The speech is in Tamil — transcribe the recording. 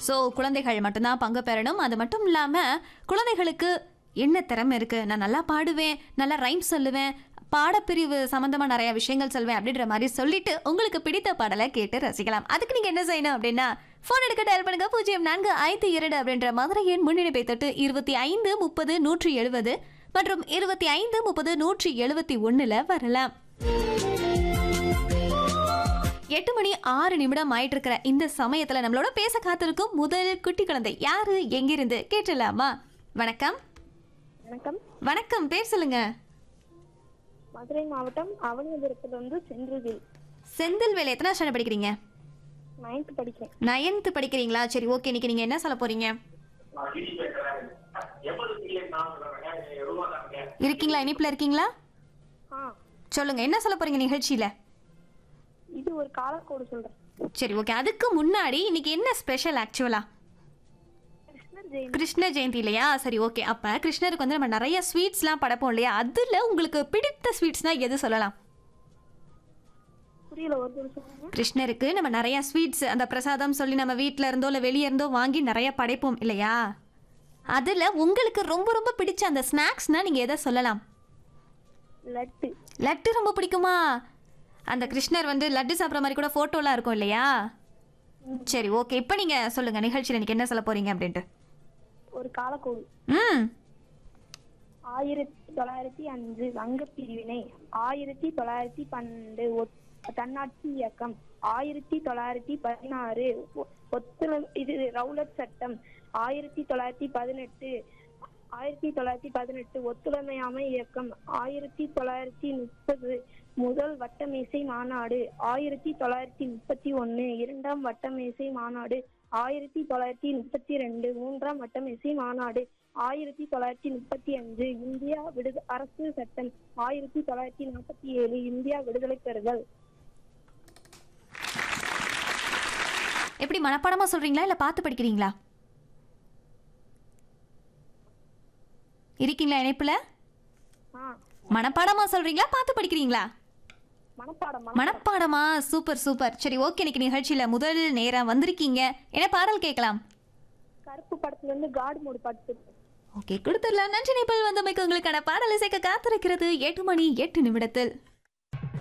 ஸோ குழந்தைகள் மட்டும்தான் பங்கு பெறணும் அது மட்டும் இல்லாமல் குழந்தைகளுக்கு என்ன திறமை இருக்குது நான் நல்லா பாடுவேன் நல்லா ரைம் சொல்லுவேன் பாடப்பிரிவு சம்மந்தமாக நிறைய விஷயங்கள் சொல்வேன் அப்படின்ற மாதிரி சொல்லிட்டு உங்களுக்கு பிடித்த பாடலை கேட்டு ரசிக்கலாம் அதுக்கு நீங்கள் என்ன செய்யணும் அப்படின்னா ஃபோன் எடுக்க டயல் பண்ணுங்க பூஜ்ஜியம் நான்கு ஐந்து இரண்டு அப்படின்ற மதுரை எண் முன்னிணைப்பை தொட்டு இருபத்தி ஐந்து முப்பது நூற்றி எழுபது மற்றும் இருபத்தி ஐந்து முப்பது நூற்றி எழுபத்தி ஒன்றில் வரலாம் எட்டு மணி ஆறு நிமிடம் ஆயிட்டு இருக்கிற இந்த சமயத்துல நம்மளோட பேச காத்திருக்கும் முதல் குட்டி குழந்தை யாரு எங்கிருந்து கேட்டலாமா வணக்கம் வணக்கம் வணக்கம் பேர் சொல்லுங்க மதுரை மாவட்டம் அவனியபுரத்துல இருந்து சென்றுவில் செந்தில் வேலை எத்தனை ஸ்டாண்டர்ட் படிக்கிறீங்க நைன்த் படிக்கிறேன் நயன்த்து படிக்கிறீங்களா சரி ஓகே இன்னைக்கு நீங்க என்ன சொல்ல போறீங்க இருக்கீங்களா இனிப்புல இருக்கீங்களா ஆ சொல்லுங்க என்ன சொல்ல போறீங்க நிகழ்ச்சியில இது ஒரு காலக்கோடு சொல்றேன் சரி ஓகே அதுக்கு முன்னாடி இன்னைக்கு என்ன ஸ்பெஷல் ஆக்சுவலா கிருஷ்ணர் ஜெயந்தி கிருஷ்ண ஜெயந்தி இல்லையா சரி ஓகே அப்ப கிருஷ்ணருக்கு வந்து நம்ம நிறைய ஸ்வீட்ஸ்லாம் படைப்போம் இல்லையா அதுல உங்களுக்கு பிடித்த ஸ்வீட்ஸ்னா எது சொல்லலாம் புரியல ஒரு தடவை சொல்லுங்க கிருஷ்ணருக்கு நம்ம நிறைய ஸ்வீட்ஸ் அந்த பிரசாதம் சொல்லி நம்ம வீட்ல இருந்தோ இல்லை வெளியே இருந்தோ வாங்கி நிறைய படைப்போம் இல்லையா அதுல உங்களுக்கு ரொம்ப ரொம்ப பிடிச்ச அந்த ஸ்நாக்ஸ்னா நீங்க எதை சொல்லலாம் லட்டு லட்டு ரொம்ப பிடிக்குமா அந்த கிருஷ்ணர் வந்து லட்டு சாப்பிட்ற மாதிரி கூட ஃபோட்டோலாம் இருக்கும் இல்லையா சரி ஓகே இப்போ நீங்க சொல்லுங்க நிகழ்ச்சியில் இன்னைக்கு என்ன சொல்ல போறீங்க அப்படின்ட்டு ஒரு காலக்கோடு ம் ஆயிரத்தி தொள்ளாயிரத்தி அஞ்சு வங்கப் பிரிவினை ஆயிரத்தி தொள்ளாயிரத்தி பன்னெண்டு ஒத்- தன்னாட்சி இயக்கம் ஆயிரத்தி தொள்ளாயிரத்தி பதினாறு ஒ- ஒத்துழை இது ரவுலட் சட்டம் ஆயிரத்தி தொள்ளாயிரத்தி பதினெட்டு ஆயிரத்தி தொள்ளாயிரத்தி பதினெட்டு ஒத்துழைமையாமை இயக்கம் ஆயிரத்தி தொள்ளாயிரத்தி முப்பது முதல் வட்டமேசை மாநாடு ஆயிரத்தி தொள்ளாயிரத்தி முப்பத்தி ஒன்னு இரண்டாம் வட்டமேசை மாநாடு ஆயிரத்தி தொள்ளாயிரத்தி முப்பத்தி ரெண்டு மூன்றாம் வட்டமேசை மாநாடு ஆயிரத்தி தொள்ளாயிரத்தி முப்பத்தி அஞ்சு இந்தியா விடுத அரசு சட்டம் ஆயிரத்தி தொள்ளாயிரத்தி நாற்பத்தி ஏழு இந்தியா விடுதலை பெறுதல் எப்படி மனப்பாடமா சொல்றீங்களா இல்லை பார்த்து படிக்கிறீங்களா இருக்கீங்களா இணைப்புல ஆ மனப்பாடமா சொல்றீங்களா பார்த்து படிக்கிறீங்களா மனப்பாடம் மன- மனப்பாடமா சூப்பர் சூப்பர் சரி ஓகே இன்னைக்கு நிகழ்ச்சியில முதல் நேரம் வந்திருக்கீங்க என்ன பாடல் கேட்கலாம் கருப்பு படத்துல இருந்து காடு மூடு பாட்டு ஓகே கொடுத்துடலாம் நன்றி நேபல் வந்தமைக்கு உங்களுக்கான பாடல் இசைக்க காத்திருக்கிறது எட்டு மணி எட்டு நிமிடத்தில்